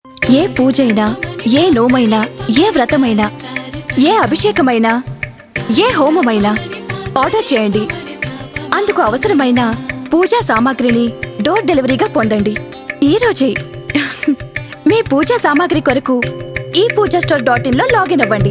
ఏ పూజైనా ఏ నోమైనా ఏ వ్రతమైనా ఏ అభిషేకమైనా ఏ హోమమైనా ఆర్డర్ చేయండి అందుకు అవసరమైన పూజా సామాగ్రిని డోర్ డెలివరీగా పొందండి ఈ రోజే మీ పూజా సామాగ్రి కొరకు ఈ పూజా స్టోర్ డాట్ ఇన్ లో లాగిన్ అవ్వండి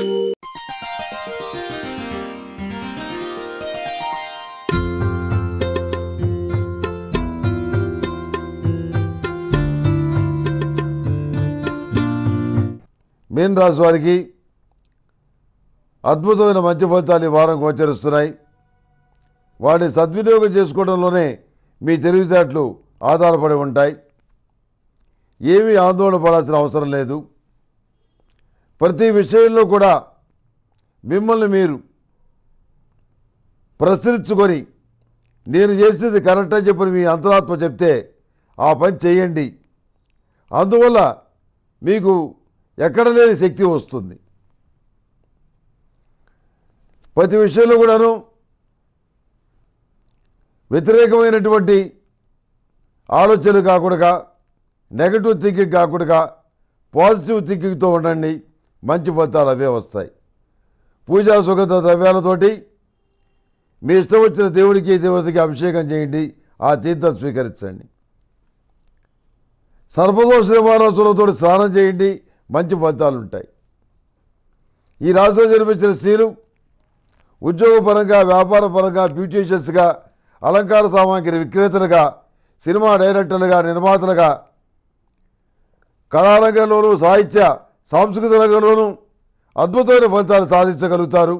మీన రాశి వారికి అద్భుతమైన మంచి ఫలితాలు ఈ వారం గోచరిస్తున్నాయి వాటిని సద్వినియోగం చేసుకోవడంలోనే మీ తెలివితేటలు ఆధారపడి ఉంటాయి ఏమీ ఆందోళన పడాల్సిన అవసరం లేదు ప్రతి విషయంలో కూడా మిమ్మల్ని మీరు ప్రశ్నించుకొని నేను చేసేది కరెక్ట్ అని చెప్పి మీ అంతరాత్మ చెప్తే ఆ పని చేయండి అందువల్ల మీకు ఎక్కడ లేని శక్తి వస్తుంది ప్రతి విషయంలో కూడాను వ్యతిరేకమైనటువంటి ఆలోచనలు కాకుండా నెగటివ్ థింకింగ్ కాకుండా పాజిటివ్ థింకింగ్తో ఉండండి మంచి ఫలితాలు అవే వస్తాయి పూజా సుగంధ ద్రవ్యాలతోటి మీ ఇష్టం వచ్చిన దేవుడికి దేవతకి అభిషేకం చేయండి ఆ తీర్థం స్వీకరించండి సర్పదోష నివారణతో స్నానం చేయండి మంచి ఫలితాలు ఉంటాయి ఈ రాశిలో జన్మించిన స్త్రీలు ఉద్యోగపరంగా వ్యాపారపరంగా బ్యూటీషియన్స్గా అలంకార సామాగ్రి విక్రేతలుగా సినిమా డైరెక్టర్లుగా నిర్మాతలుగా కళారంగంలోనూ సాహిత్య సాంస్కృతిక రంగంలోనూ అద్భుతమైన ఫలితాలు సాధించగలుగుతారు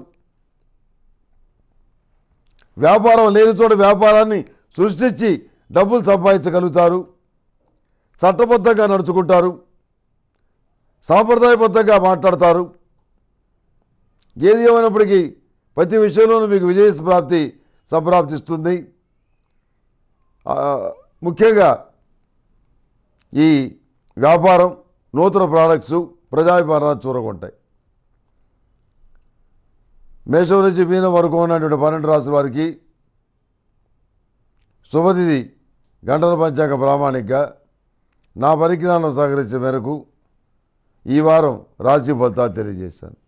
వ్యాపారం లేని చోట వ్యాపారాన్ని సృష్టించి డబ్బులు సంపాదించగలుగుతారు చట్టబద్ధంగా నడుచుకుంటారు సాంప్రదాయబద్ధంగా మాట్లాడతారు ఏది ఏమైనప్పటికీ ప్రతి విషయంలోనూ మీకు విజయ ప్రాప్తి సంప్రాప్తిస్తుంది ఆ, ముఖ్యంగా ఈ వ్యాపారం నూతన ప్రోడక్ట్స్ ప్రజాభిమానాలు చూరగొంటాయి మేషం నుంచి మీనం వరకు ఉన్నటువంటి పన్నెండు రాసుల వారికి శుభతిథి గంటల పంచాంగ ప్రామాణికగా నా పరిజ్ఞానం సహకరించిన మేరకు ఈ వారం రాశి ఫలితాలు తెలియజేశాను